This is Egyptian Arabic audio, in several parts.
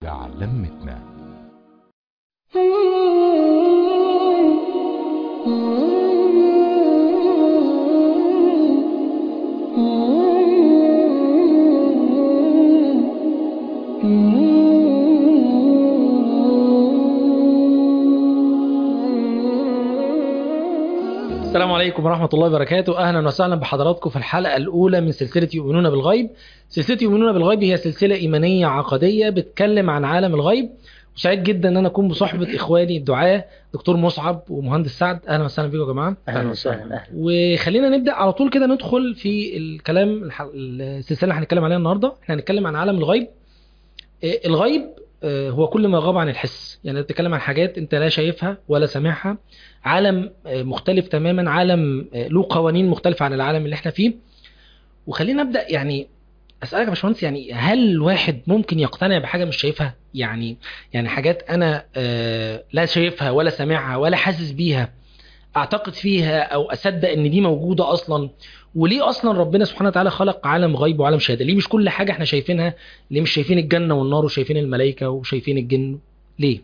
موقع لمتنا السلام عليكم ورحمة الله وبركاته أهلا وسهلا بحضراتكم في الحلقة الأولى من سلسلة يؤمنون بالغيب سلسلة يؤمنون بالغيب هي سلسلة إيمانية عقدية بتكلم عن عالم الغيب وسعيد جدا ان انا اكون بصحبة اخواني الدعاة دكتور مصعب ومهندس سعد اهلا وسهلا بكم يا جماعة اهلا وسهلا اهلا وخلينا نبدا على طول كده ندخل في الكلام الح- السلسله اللي هنتكلم عليها النهارده احنا هنتكلم عن عالم الغيب آه، الغيب آه، هو كل ما غاب عن الحس يعني بتتكلم عن حاجات انت لا شايفها ولا سامعها عالم آه، مختلف تماما عالم آه، له قوانين مختلفه عن العالم اللي احنا فيه وخلينا نبدا يعني اسالك يا باشمهندس يعني هل الواحد ممكن يقتنع بحاجه مش شايفها يعني يعني حاجات انا آه، لا شايفها ولا سامعها ولا حاسس بيها اعتقد فيها او اصدق ان دي موجوده اصلا وليه اصلا ربنا سبحانه وتعالى خلق عالم غيب وعالم شهاده ليه مش كل حاجه احنا شايفينها ليه مش شايفين الجنه والنار وشايفين الملائكه وشايفين الجن ليه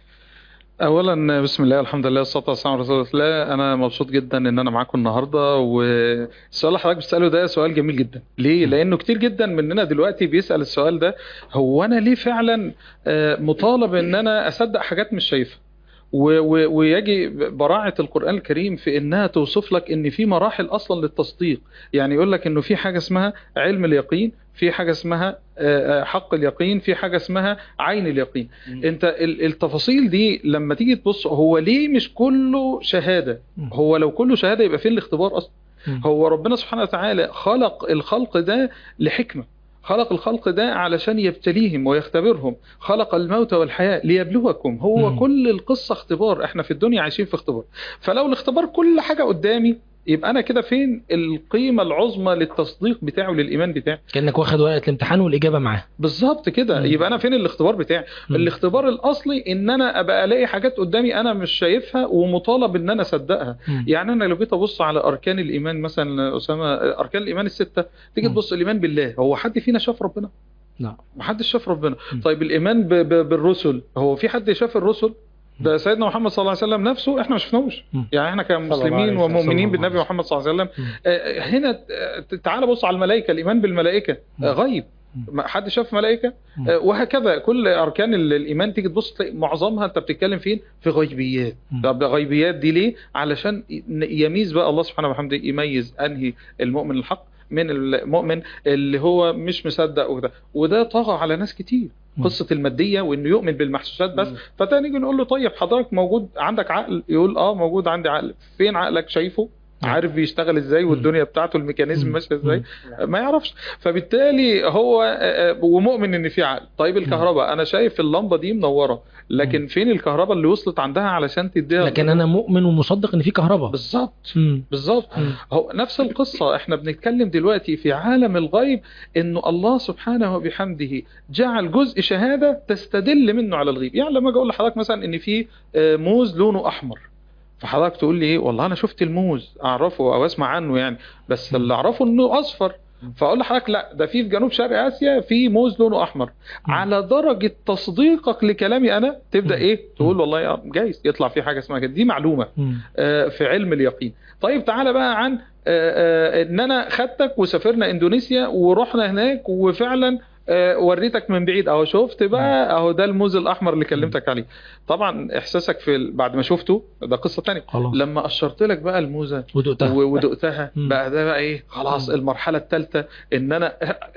اولا بسم الله الحمد لله والصلاه والسلام على رسول الله انا مبسوط جدا ان انا معاكم النهارده والسؤال اللي حضرتك بتساله ده سؤال جميل جدا ليه لانه كتير جدا مننا دلوقتي بيسال السؤال ده هو انا ليه فعلا آه، مطالب ان انا اصدق حاجات مش شايفها و- و- ويجي براعة القرآن الكريم في إنها توصف لك إن في مراحل أصلا للتصديق يعني يقول لك إنه في حاجة اسمها علم اليقين في حاجة اسمها آه، آه، حق اليقين في حاجة اسمها عين اليقين انت ال- التفاصيل دي لما تيجي تبص هو ليه مش كله شهادة مم. هو لو كله شهادة يبقى فين الاختبار اصلا مم. هو ربنا سبحانه وتعالى خلق الخلق ده لحكمة خلق الخلق ده علشان يبتليهم ويختبرهم خلق الموت والحياة ليبلوكم هو مم. كل القصة اختبار احنا في الدنيا عايشين في اختبار فلو الاختبار كل حاجة قدامي يبقى انا كده فين القيمة العظمى للتصديق بتاعه للإيمان بتاعي كانك واخد ورقه الامتحان والاجابه معاه بالظبط كده مم. يبقى انا فين الاختبار بتاعي مم. الاختبار الاصلي ان انا ابقى الاقي حاجات قدامي انا مش شايفها ومطالب ان انا اصدقها مم. يعني انا لو جيت ابص على اركان الايمان مثلا اسامه اركان الايمان السته تيجي مم. تبص الايمان بالله هو حد فينا شاف ربنا لا ما حدش شاف ربنا مم. طيب الايمان ب ب بالرسل هو في حد شاف الرسل ده سيدنا محمد صلى الله عليه وسلم نفسه احنا ما شفناهوش مم. يعني احنا صلى الله عليه كمسلمين وسلم. ومؤمنين صلى الله بالنبي عليه محمد صلى الله عليه وسلم مم. آه، هنا آه، تعال بص على الملائكه الايمان بالملائكه آه، مم. غيب مم. ما حد شاف ملائكه مم. آه، وهكذا كل اركان ال- الايمان تيجي تبص تلاقي معظمها انت بتتكلم فين في غيبيات مم. طب غيبيات دي ليه علشان ي- يميز بقى الله سبحانه وبحمده يميز انهي المؤمن الحق من المؤمن اللي هو مش مصدق وده وده طغى على ناس كتير مم. قصه الماديه وانه يؤمن بالمحسوسات بس مم. فتاني نيجي نقول له طيب حضرتك موجود عندك عقل يقول اه موجود عندي عقل فين عقلك شايفه نعم. عارف بيشتغل ازاي مم. والدنيا بتاعته الميكانيزم مم. ماشيه ازاي مم. ما يعرفش فبالتالي هو آه، آه، ومؤمن ان في عقل طيب الكهرباء انا شايف اللمبه دي منوره لكن فين الكهرباء اللي وصلت عندها علشان تديها لكن انا مؤمن ومصدق ان في كهرباء بالظبط مم. بالظبط مم. هو نفس القصة احنا بنتكلم دلوقتي في عالم الغيب انه الله سبحانه وبحمده جعل جزء شهادة تستدل منه على الغيب يعني لما اجي اقول لحضرتك مثلا ان في آه، موز لونه احمر فحضرتك تقول لي ايه والله انا شفت الموز اعرفه او اسمع عنه يعني بس اللي اعرفه انه اصفر فاقول لحضرتك لا ده في في جنوب شرق اسيا في موز لونه احمر على درجة تصديقك لكلامي انا تبدا مم. ايه تقول والله آه، جايز يطلع في حاجة اسمها كده دي معلومة مم. آه، في علم اليقين طيب تعالى بقى عن آه، آه، ان انا خدتك وسافرنا اندونيسيا ورحنا هناك وفعلا آه، وريتك من بعيد اهو شفت بقى اهو ده الموز الاحمر اللي كلمتك عليه طبعا احساسك في ال- بعد ما شفته ده قصه تانية خلاص لما قشرت لك بقى الموزه ودقتها و- ودقتها مم. بقى ده بقى ايه خلاص مم. المرحله الثالثه ان انا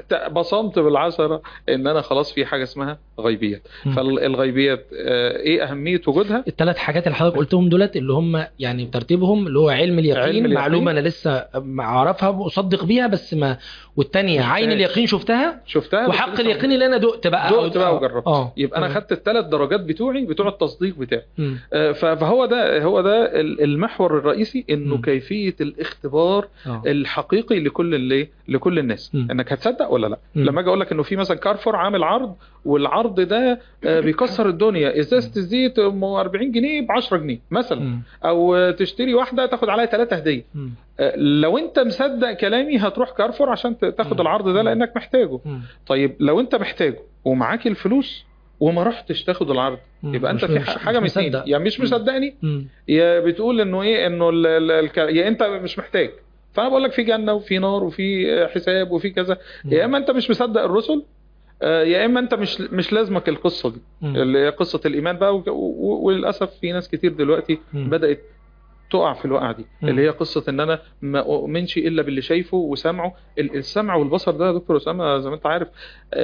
بصمت بالعشره ان انا خلاص في حاجه اسمها غيبيات مم. فالغيبيات آه، ايه اهميه وجودها الثلاث حاجات اللي حضرتك قلتهم دولت اللي هم يعني ترتيبهم اللي هو علم اليقين, علم اليقين. معلومه انا لسه اعرفها واصدق بيها بس ما والثانيه مش عين فاهم. اليقين شفتها شفتها بس وحق لسه اليقين اللي انا دقت بقى دقت أو- بقى آه. وجربت. اه يبقى انا تمام. خدت الثلاث درجات بتوعي بتوع التصديق بتاعي مم. آه، ف- فهو ده هو ده ال- المحور الرئيسي انه مم. كيفيه الاختبار آه. الحقيقي لكل اللي لكل الناس مم. انك هتصدق ولا لا مم. لما اجي اقول لك انه في مثلا كارفور عامل عرض والعرض ده آه، بيكسر الدنيا ازازه الزيت ام 40 جنيه ب 10 جنيه مثلا مم. او آه، تشتري واحده تاخد عليها ثلاثه هديه مم. آه، لو انت مصدق كلامي هتروح كارفور عشان ت- تاخد مم. العرض ده مم. لانك محتاجه مم. طيب لو انت محتاجه ومعاك الفلوس وما رحتش تاخد العرض مم. يبقى انت مش- في مش- حاجه من مش اتنين مصدق. يا مش مم. مصدقني مم. يا بتقول انه ايه انه ال ال الك... يا انت مش محتاج فانا بقول لك في جنه وفي نار وفي حساب وفي كذا يا اما انت مش مصدق الرسل آه، يا اما انت مش مش لازمك القصه دي مم. اللي هي قصه الايمان بقى و- و- وللاسف في ناس كتير دلوقتي مم. بدات تقع في الوقعه دي مم. اللي هي قصه ان انا ما اؤمنش الا باللي شايفه وسامعه ال- السمع والبصر ده يا دكتور اسامه زي ما انت عارف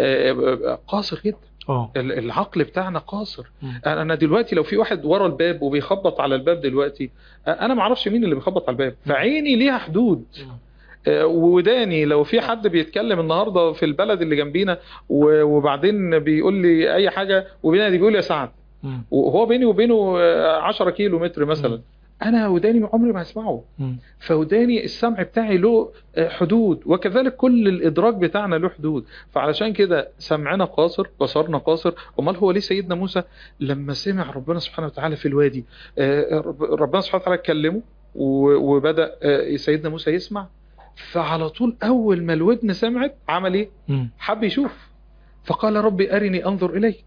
آه، قاصر جدا اه ال- العقل بتاعنا قاصر مم. انا أنا دلوقتي لو في واحد ورا الباب وبيخبط على الباب دلوقتي انا ما اعرفش مين اللي بيخبط على الباب فعيني ليها حدود آه، ووداني لو في حد بيتكلم النهارده في البلد اللي جنبينا و- وبعدين بيقول لي اي حاجه وبينادي بيقول يا سعد مم. وهو بيني وبينه آه، 10 كيلو متر مثلا مم. انا وداني عمري ما هسمعه مم. فوداني السمع بتاعي له آه، حدود وكذلك كل الادراك بتاعنا له حدود فعلشان كده سمعنا قاصر بصرنا قاصر امال هو ليه سيدنا موسى لما سمع ربنا سبحانه وتعالى في الوادي آه، رب- ربنا سبحانه وتعالى كلمه و- وبدا آه، سيدنا موسى يسمع فعلى طول اول ما الودن سمعت عمل ايه مم. حب يشوف فقال ربي ارني انظر اليك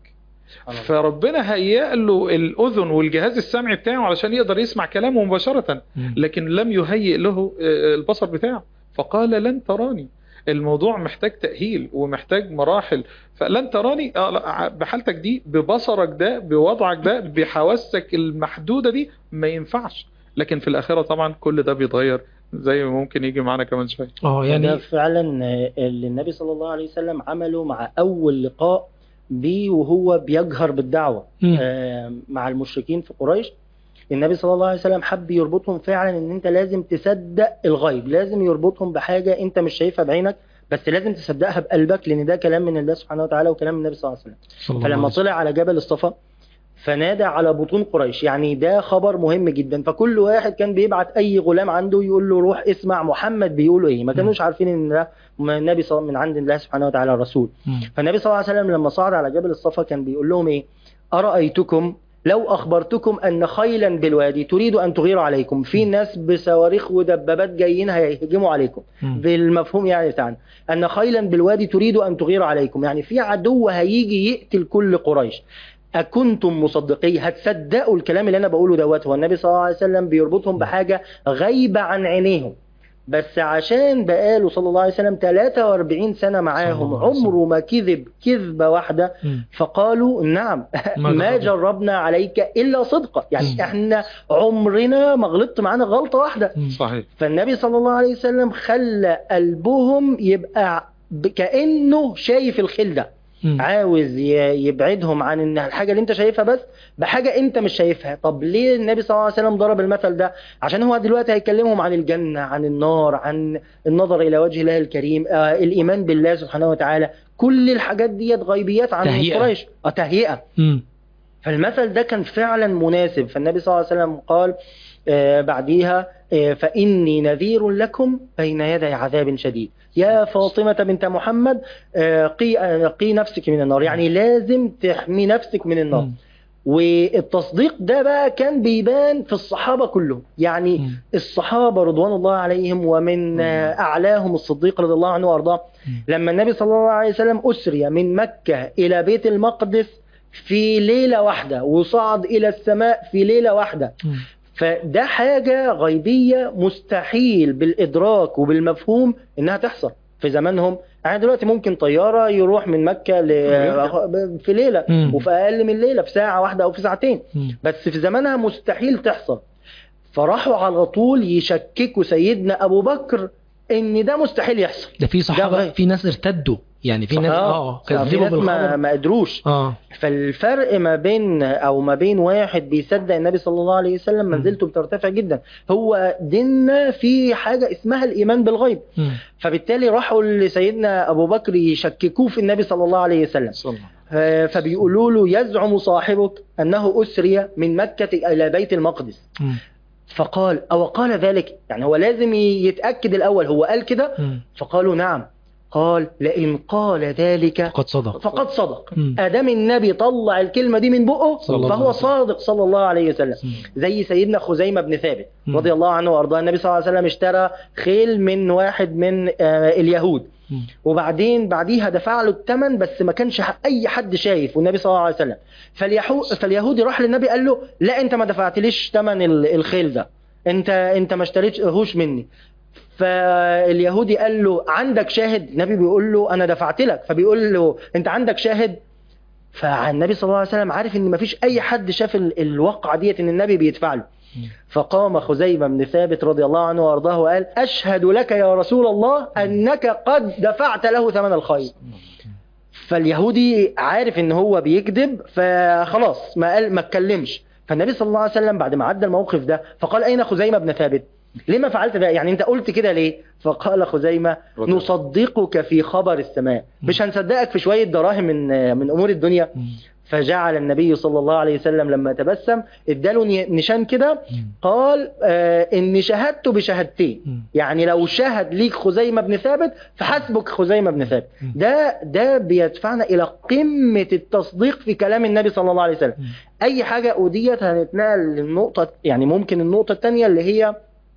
فربنا هيأ له الاذن والجهاز السمعي بتاعه علشان يقدر يسمع كلامه مباشره مم. لكن لم يهيئ له آه، البصر بتاعه فقال لن تراني الموضوع محتاج تأهيل ومحتاج مراحل فلن تراني آه، لا، بحالتك دي ببصرك ده بوضعك ده بحواسك المحدودة دي ما ينفعش لكن في الآخرة طبعا كل ده بيتغير زي ما ممكن يجي معانا كمان شوية اه يعني يعني فعلا آه، اللي النبي صلى الله عليه وسلم عمله مع أول لقاء بيه وهو بيجهر بالدعوة مم. آه، مع المشركين في قريش النبي صلى الله عليه وسلم حب يربطهم فعلا ان انت لازم تصدق الغيب لازم يربطهم بحاجة انت مش شايفها بعينك بس لازم تصدقها بقلبك لان ده كلام من الله سبحانه وتعالى وكلام النبي صلى الله عليه وسلم صلى الله عليه فلما وسلم. طلع على جبل الصفا فنادى على بطون قريش يعني ده خبر مهم جدا فكل واحد كان بيبعت اي غلام عنده يقول له روح اسمع محمد بيقولوا ايه ما كانوش عارفين ان ده النبي صلى من عند الله سبحانه وتعالى الرسول مم. فالنبي صلى الله عليه وسلم لما صعد على جبل الصفا كان بيقول لهم ايه ارايتكم لو اخبرتكم ان خيلا بالوادي تريد ان تغير عليكم في ناس بصواريخ ودبابات جايين هيهجموا عليكم مم. بالمفهوم يعني بتاعنا ان خيلا بالوادي تريد ان تغير عليكم يعني في عدو هيجي يقتل كل قريش أكنتم مصدقي هتصدقوا الكلام اللي أنا بقوله دوت هو النبي صلى الله عليه وسلم بيربطهم بحاجة غايبة عن عينيهم بس عشان بقاله صلى الله عليه وسلم 43 سنة صلى معاهم الله عليه وسلم. عمره ما كذب كذبة واحدة مم. فقالوا نعم ما ما جربنا. جربنا عليك إلا صدقا يعني مم. احنا عمرنا ما غلطت معانا غلطة واحدة مم. صحيح فالنبي صلى الله عليه وسلم خلى قلبهم يبقى ب- كأنه شايف الخل ده مم. عاوز ي- يبعدهم عن ان الحاجه اللي انت شايفها بس بحاجه انت مش شايفها طب ليه النبي صلى الله عليه وسلم ضرب المثل ده عشان هو دلوقتي هيكلمهم عن الجنه عن النار عن النظر الى وجه الله الكريم آه الايمان بالله سبحانه وتعالى كل الحاجات ديت غيبيات عن تهيئة. قريش اه تهيئه مم. فالمثل ده كان فعلا مناسب فالنبي صلى الله عليه وسلم قال آه بعديها آه فإني نذير لكم بين يدي عذاب شديد يا فاطمة بنت محمد آه قي, آه قي نفسك من النار يعني لازم تحمي نفسك من النار مم. والتصديق ده بقى كان بيبان في الصحابة كلهم يعني مم. الصحابة رضوان الله عليهم ومن آه، أعلاهم الصديق رضي الله عنه وأرضاه مم. لما النبي صلى الله عليه وسلم أسري من مكة إلى بيت المقدس في ليلة واحدة وصعد إلى السماء في ليلة واحدة مم. فده حاجة غيبية مستحيل بالإدراك وبالمفهوم إنها تحصل في زمانهم يعني دلوقتي ممكن طيارة يروح من مكة ل... في ليلة مم. وفي أقل من ليلة في ساعة واحدة أو في ساعتين مم. بس في زمانها مستحيل تحصل فراحوا على طول يشككوا سيدنا أبو بكر إن ده مستحيل يحصل ده في صحابه غيب. في ناس ارتدوا يعني في ناس اه في كذبوا ناس ما, بالخبر ما قدروش اه فالفرق ما بين او ما بين واحد بيصدق النبي صلى الله عليه وسلم مم. منزلته بترتفع جدا هو ديننا في حاجه اسمها الايمان بالغيب مم. فبالتالي راحوا لسيدنا ابو بكر يشككوه في النبي صلى الله عليه وسلم صلى الله ف- فبيقولوا له يزعم صاحبك انه اسري من مكه الى بيت المقدس مم. فقال او قال ذلك يعني هو لازم يتاكد الاول هو قال كده مم. فقالوا نعم قال لئن قال ذلك قد صدق فقد صدق مم. ادام النبي طلع الكلمه دي من بقه صلى الله عليه فهو وسلم. صادق صلى الله عليه وسلم مم. زي سيدنا خزيمه بن ثابت مم. رضي الله عنه وارضاه النبي صلى الله عليه وسلم اشترى خيل من واحد من آه، اليهود مم. وبعدين بعديها دفع له الثمن بس ما كانش ح- اي حد شايف والنبي صلى الله عليه وسلم فاليهو فاليهودي راح للنبي قال له لا انت ما دفعتليش ثمن ال- الخيل ده انت انت ما اشتريتهوش مني فاليهودي قال له عندك شاهد النبي بيقول له انا دفعت لك فبيقول له انت عندك شاهد فالنبي صلى الله عليه وسلم عارف ان مفيش اي حد شاف ال- الواقعه ديت ان النبي بيدفع له فقام خزيمة بن ثابت رضي الله عنه وارضاه وقال أشهد لك يا رسول الله أنك قد دفعت له ثمن الخير فاليهودي عارف ان هو بيكذب فخلاص ما قال ما اتكلمش فالنبي صلى الله عليه وسلم بعد ما عدى الموقف ده فقال اين خزيمة بن ثابت ليه ما فعلت ده يعني انت قلت كده ليه فقال خزيمة رضي الله. نصدقك في خبر السماء مش هنصدقك في شوية دراهم من من امور الدنيا مم. فجعل النبي صلى الله عليه وسلم لما تبسم اداله ني- نشان كده مم. قال آه اني شهدت بشهادتين مم. يعني لو شهد ليك خزيمة بن ثابت فحسبك خزيمة بن ثابت مم. ده ده بيدفعنا الى قمة التصديق في كلام النبي صلى الله عليه وسلم مم. اي حاجة وديت هنتنقل للنقطة يعني ممكن النقطة الثانية اللي هي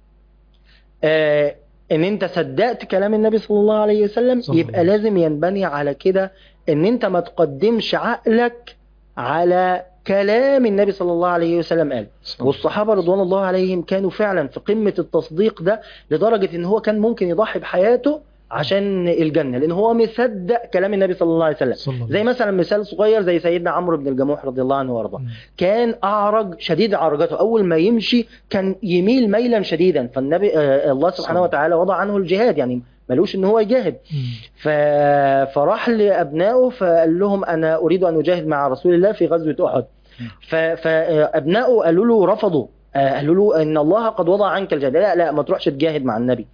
آه ان انت صدقت كلام النبي صلى الله عليه وسلم صلى الله يبقى عليه لازم ينبني على كده ان انت ما تقدمش عقلك على كلام النبي صلى الله عليه وسلم قال والصحابة رضوان الله عليهم كانوا فعلا في قمة التصديق ده لدرجة ان هو كان ممكن يضحي بحياته عشان الجنة لان هو مصدق كلام النبي صلى الله عليه وسلم صلى الله زي مثلا مثال صغير زي سيدنا عمرو بن الجموح رضي الله عنه وارضاه مم. كان اعرج شديد عرجته اول ما يمشي كان يميل ميلا شديدا فالنبي آه الله سبحانه صلى. وتعالى وضع عنه الجهاد يعني ملوش ان هو يجاهد مم. ف... فراح لابنائه فقال لهم انا اريد ان اجاهد مع رسول الله في غزوه احد ف... فابنائه قالوا له رفضوا آه، قالوا له ان الله قد وضع عنك الجهاد لا لا ما تروحش تجاهد مع النبي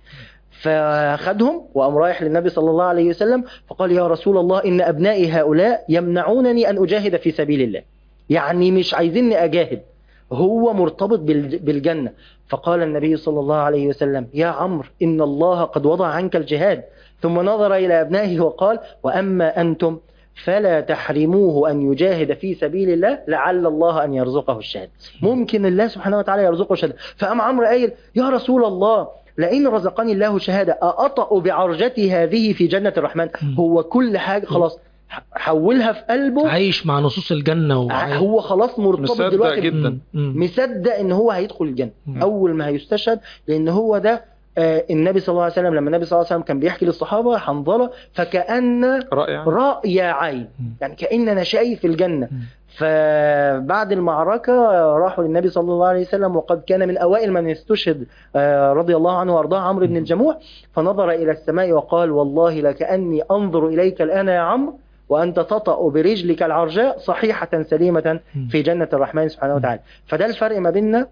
فخدهم وقام رايح للنبي صلى الله عليه وسلم فقال يا رسول الله ان ابنائي هؤلاء يمنعونني ان اجاهد في سبيل الله يعني مش عايزيني اجاهد هو مرتبط بال- بالجنه فقال النبي صلى الله عليه وسلم يا عمرو ان الله قد وضع عنك الجهاد ثم نظر الى ابنائه وقال واما انتم فلا تحرموه ان يجاهد في سبيل الله لعل الله ان يرزقه الشهاده ممكن الله سبحانه وتعالى يرزقه الشهاده فقام عمرو قايل يا رسول الله لئن رزقني الله شهاده أأطأ بعرجتي هذه في جنه الرحمن مم. هو كل حاجه خلاص ح- حولها في قلبه عايش مع نصوص الجنة ع- وعايش هو خلاص مرتبط مصدق دلوقتي جدا. مم. مم. مصدق ان هو هيدخل الجنه مم. اول ما هيستشهد لان هو ده آه، النبي صلى الله عليه وسلم لما النبي صلى الله عليه وسلم كان بيحكي للصحابه حنظله فكأن رائع رأي عين مم. يعني كأن انا شايف الجنه مم. فبعد المعركة راحوا للنبي صلى الله عليه وسلم وقد كان من أوائل من استشهد آه، رضي الله عنه وأرضاه عمرو بن الجموح فنظر إلى السماء وقال والله لكأني أنظر إليك الآن يا عمرو وأنت تطأ برجلك العرجاء صحيحة سليمة مم. في جنة الرحمن سبحانه وتعالى فده الفرق ما بيننا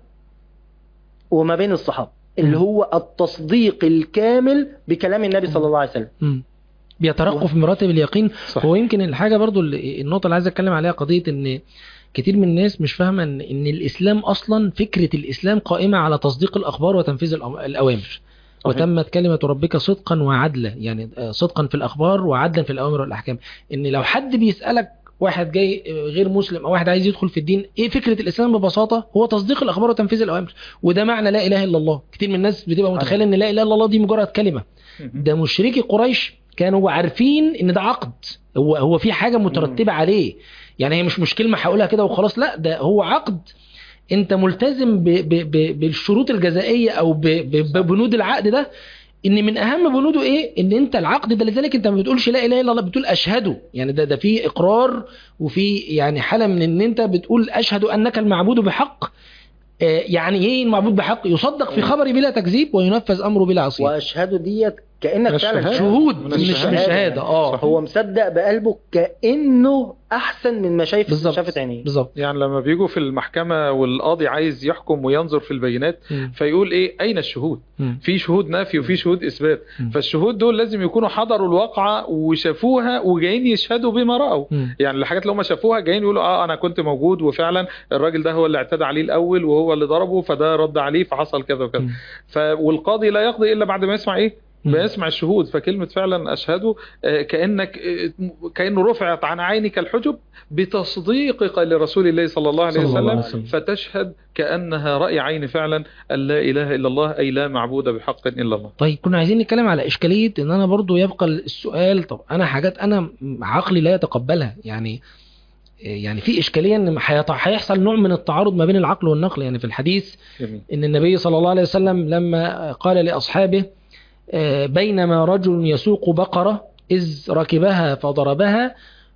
وما بين الصحابة اللي مم. هو التصديق الكامل بكلام النبي صلى الله عليه وسلم مم. بيترقوا في مراتب اليقين صح هو يمكن الحاجه برضو اللي النقطه اللي عايز اتكلم عليها قضيه ان كتير من الناس مش فاهمه ان ان الاسلام اصلا فكره الاسلام قائمه على تصديق الاخبار وتنفيذ الأم- الاوامر وتمت كلمة ربك صدقا وعدلا يعني آه، صدقا في الأخبار وعدلا في الأوامر والأحكام إن لو حد بيسألك واحد جاي آه، غير مسلم أو واحد عايز يدخل في الدين إيه فكرة الإسلام ببساطة هو تصديق الأخبار وتنفيذ الأوامر وده معنى لا إله إلا الله كتير من الناس بتبقى متخيلة إن لا إله إلا الله دي مجرد كلمة ده مشركي قريش كانوا عارفين ان ده عقد هو هو في حاجه مترتبه عليه يعني هي مش مش كلمه هقولها كده وخلاص لا ده هو عقد انت ملتزم ب ب ب بالشروط الجزائيه او ب ب ببنود العقد ده ان من اهم بنوده ايه ان انت العقد ده لذلك انت ما بتقولش لا اله الا الله بتقول اشهد يعني ده ده في اقرار وفي يعني حاله من ان انت بتقول اشهد انك المعبود بحق آه، يعني ايه المعبود بحق يصدق في خبري بلا تكذيب وينفذ امره بلا عصيان وأشهد ديت كأنك من فعلا الشهادة. شهود من مش مش الشهادة. شهاده اه هو مصدق بقلبه كأنه أحسن من ما شايف بالظبط. شافت عينيه بالظبط يعني لما بيجوا في المحكمة والقاضي عايز يحكم وينظر في البينات مم. فيقول ايه اين الشهود مم. في شهود نفي وفي شهود اثبات مم. فالشهود دول لازم يكونوا حضروا الواقعة وشافوها وجايين يشهدوا بما رأوا مم. يعني الحاجات اللي هم شافوها جايين يقولوا اه انا كنت موجود وفعلا الراجل ده هو اللي اعتدى عليه الاول وهو اللي ضربه فده رد عليه فحصل كذا وكذا مم. ف والقاضي لا يقضي الا بعد ما يسمع ايه مم. بيسمع الشهود فكلمة فعلا أشهد آه، كأنك آه، كأنه رفعت عن عينك الحجب بتصديقك لرسول الله صلى الله عليه صلى الله عليه وسلم وسلم. فتشهد كأنها رأي عين فعلا أن لا إله إلا الله أي لا معبود بحق إلا الله طيب كنا عايزين نتكلم على اشكاليه ان انا برضو يبقى السؤال طب انا حاجات انا عقلي لا يتقبلها يعني يعني في اشكاليه ان هيط- هيحصل نوع من التعارض ما بين العقل والنقل يعني في الحديث جميل ان النبي صلى الله عليه وسلم لما قال لاصحابه آه، بينما رجل يسوق بقره اذ ركبها فضربها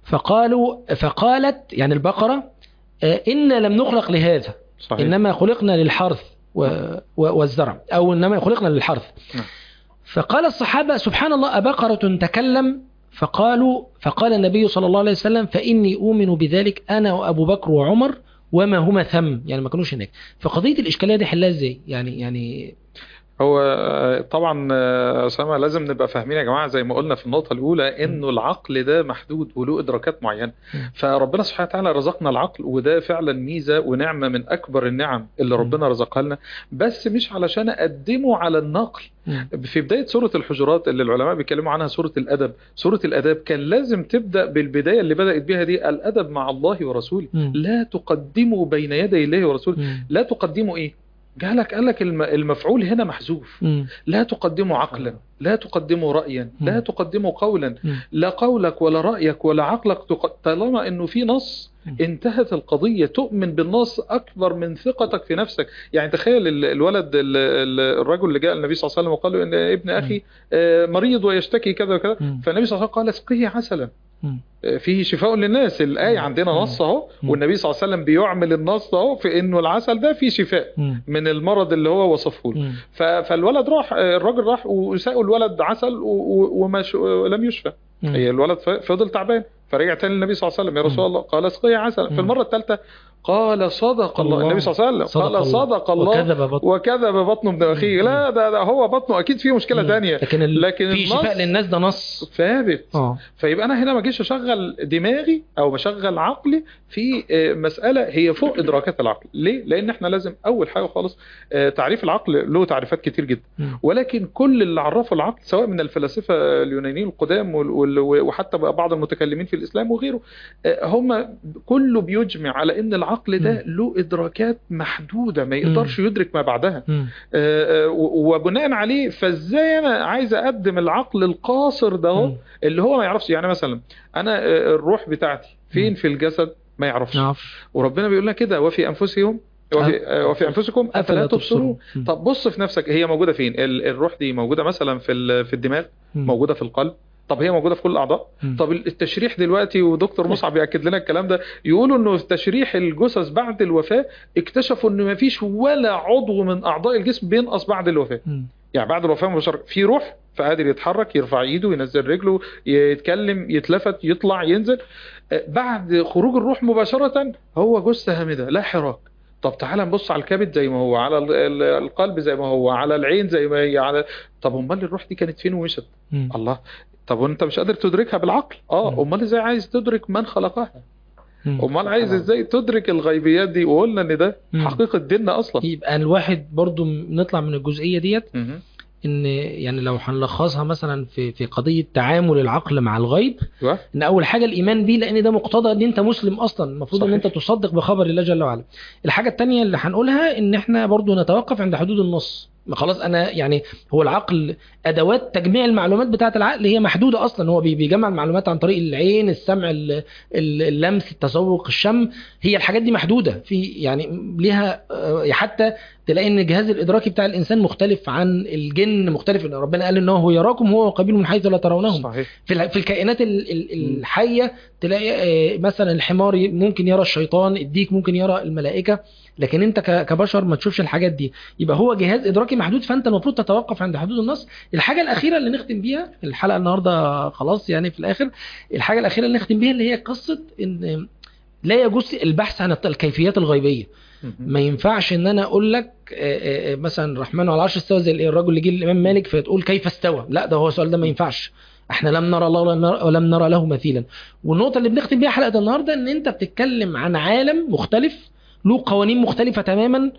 فقالوا فقالت يعني البقره آه، انا لم نخلق لهذا صحيح انما خلقنا للحرث و... و... والزرع او انما خلقنا للحرث نعم. فقال الصحابه سبحان الله ابقره تكلم فقالوا فقال النبي صلى الله عليه وسلم فاني اؤمن بذلك انا وابو بكر وعمر وما هما ثم يعني ما كانوش هناك فقضيه الاشكاليه دي حلها ازاي يعني يعني هو آه، طبعا آه، أسامة لازم نبقى فاهمين يا جماعة زي ما قلنا في النقطة الأولى إنه العقل ده محدود وله إدراكات معينة مم. فربنا سبحانه وتعالى رزقنا العقل وده فعلا ميزة ونعمة من أكبر النعم اللي ربنا رزقها لنا بس مش علشان أقدمه على النقل مم. في بداية سورة الحجرات اللي العلماء بيتكلموا عنها سورة الأدب سورة الأدب كان لازم تبدأ بالبداية اللي بدأت بها دي الأدب مع الله ورسوله مم. لا تقدموا بين يدي الله ورسوله مم. لا تقدموا إيه جالك قال لك الم- المفعول هنا محذوف مم. لا تقدموا عقلا لا تقدموا رأيا لا مم. تقدموا قولا مم. لا قولك ولا رأيك ولا عقلك تق- طالما انه في نص مم. انتهت القضية تؤمن بالنص اكبر من ثقتك في نفسك يعني تخيل ال- الولد ال- ال- الرجل اللي جاء النبي صلى الله عليه وسلم وقال له ان ابن اخي آه، مريض ويشتكي كذا وكذا مم. فالنبي صلى الله عليه وسلم قال اسقيه عسلا مم. آه، فيه شفاء للناس الآية مم. عندنا نص اهو مم. والنبي صلى الله عليه وسلم بيعمل النص اهو في انه العسل ده فيه شفاء مم. من المرض اللي هو وصفه له مم. ف- فالولد راح الراجل راح وساقوا الولد عسل و- و- وما ش- ولم يشفى مم. هي الولد ف- فضل تعبان فرجع تاني للنبي صلى الله عليه وسلم يا رسول مم. الله قال اسقي عسل مم. في المره الثالثه قال صدق الله الله. النبي صلى الله عليه وسلم صدق قال الله. صدق الله وكذب بطن وكذب بطن ابن اخيه مم. لا ده, ده هو بطنه اكيد فيه مشكله مم. ثانيه لكن ال... لكن في النص- شفاء للناس ده نص ثابت اه فيبقى انا هنا ما اجيش اشغل دماغي او بشغل عقلي في آه، مساله هي فوق ادراكات العقل ليه لان احنا لازم اول حاجه خالص آه، تعريف العقل له تعريفات كتير جدا مم. ولكن كل اللي عرفوا العقل سواء من الفلاسفه اليونانيين القدام وال- وال- وحتى بقى بعض المتكلمين في الاسلام وغيره آه، هم كله بيجمع على ان العقل ده له ادراكات محدوده ما يقدرش يدرك ما بعدها مم. آه، آه، و- وبناء عليه فازاي انا عايز اقدم العقل القاصر ده هو مم. اللي هو ما يعرفش يعني مثلا انا آه، الروح بتاعتي فين مم. في الجسد ما يعرفش نعرفش وربنا بيقول لنا كده وفي انفسهم وفي, آه، وفي انفسكم افلا تبصرون مم. طب بص في نفسك هي موجوده فين ال- الروح دي موجوده مثلا في ال- في الدماغ مم. موجوده في القلب طب هي موجوده في كل الاعضاء مم. طب التشريح دلوقتي ودكتور مصعب بياكد لنا الكلام ده يقولوا انه في تشريح الجثث بعد الوفاه اكتشفوا ان ما فيش ولا عضو من اعضاء الجسم بينقص بعد الوفاه مم. يعني بعد الوفاه مباشره في روح فقادر يتحرك يرفع ايده ينزل رجله يتكلم يتلفت يطلع ينزل آه، بعد خروج الروح مباشره هو جثه هامده لا حراك طب تعالى نبص على الكبد زي ما هو على ال- ال- القلب زي ما هو على العين زي ما هي على طب امال الروح دي كانت فين ومشت مم. الله طب وانت مش قادر تدركها بالعقل مم. اه امال ازاي عايز تدرك من خلقها مم. امال عايز ازاي تدرك الغيبيات دي وقلنا ان ده مم. حقيقه ديننا اصلا يبقى الواحد برضو نطلع من الجزئيه ديت مهم. ان يعني لو هنلخصها مثلا في في قضيه تعامل العقل مع الغيب ايوه ان اول حاجه الايمان بيه لان ده مقتضى ان انت مسلم اصلا المفروض ان صحيح. انت تصدق بخبر الله جل وعلا الحاجه الثانيه اللي هنقولها ان احنا برضو نتوقف عند حدود النص ما خلاص انا يعني هو العقل ادوات تجميع المعلومات بتاعه العقل هي محدوده اصلا هو بي- بيجمع المعلومات عن طريق العين السمع ال- ال- اللمس التذوق الشم هي الحاجات دي محدوده في يعني ليها آه، حتى تلاقي ان الجهاز الادراكي بتاع الانسان مختلف عن الجن مختلف إن ربنا قال ان هو يراكم هو وقبيله من حيث لا ترونهم صحيح في الح- في الكائنات ال- ال- الحيه تلاقي آه، مثلا الحمار ي- ممكن يرى الشيطان الديك ممكن يرى الملائكه لكن انت ك- كبشر ما تشوفش الحاجات دي يبقى هو جهاز ادراكي محدود فانت المفروض تتوقف عند حدود النص الحاجه الاخيره اللي نختم بيها الحلقه النهارده خلاص يعني في الاخر الحاجه الاخيره اللي نختم بيها اللي هي قصه ان لا يجوز البحث عن الت- الكيفيات الغيبيه مهم. ما ينفعش ان انا اقول لك آه، آه، مثلا الرحمن على العرش استوى زي الراجل اللي جه الامام مالك فتقول كيف استوى لا ده هو السؤال ده ما ينفعش احنا لم نرى الله ولم نرى- ولم نرى له مثيلا والنقطه اللي بنختم بيها حلقه النهارده ان انت بتتكلم عن عالم مختلف له قوانين مختلفه تماما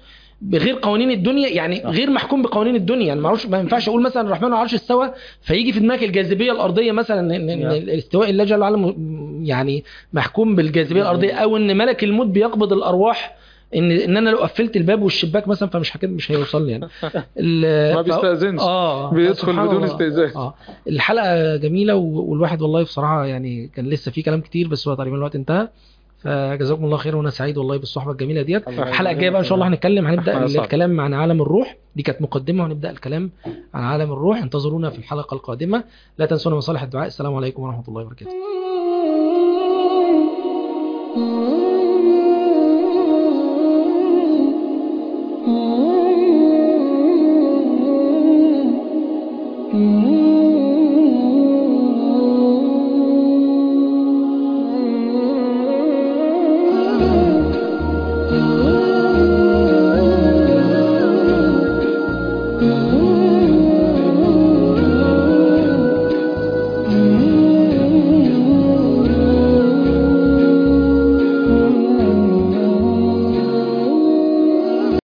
بغير قوانين الدنيا يعني آه. غير محكوم بقوانين الدنيا يعني ما اعرفش ما ينفعش اقول مثلا الرحمن على العرش استوى فيجي في دماغك الجاذبيه الارضيه مثلا ان إن نعم. الاستواء الله جل وعلا م- يعني محكوم بالجاذبيه الارضيه او ان ملك الموت بيقبض الارواح ان ان انا لو قفلت الباب والشباك مثلا فمش هكده مش هيوصل لي يعني ال- ما ف- بيستأذنش اه بيدخل سبحان بدون الله. استئذان اه الحلقه جميله و- والواحد والله بصراحه يعني كان لسه في كلام كتير بس هو تقريبا الوقت انتهى فجزاكم الله خير وانا سعيد والله بالصحبه الجميله ديت الحلقه الجايه بقى ان شاء الله هنتكلم هنبدا أنا سعد. الكلام عن عالم الروح دي كانت مقدمه وهنبدا الكلام عن عالم الروح انتظرونا في الحلقه القادمه لا تنسونا من صالح الدعاء السلام عليكم ورحمه الله وبركاته Mm-hmm.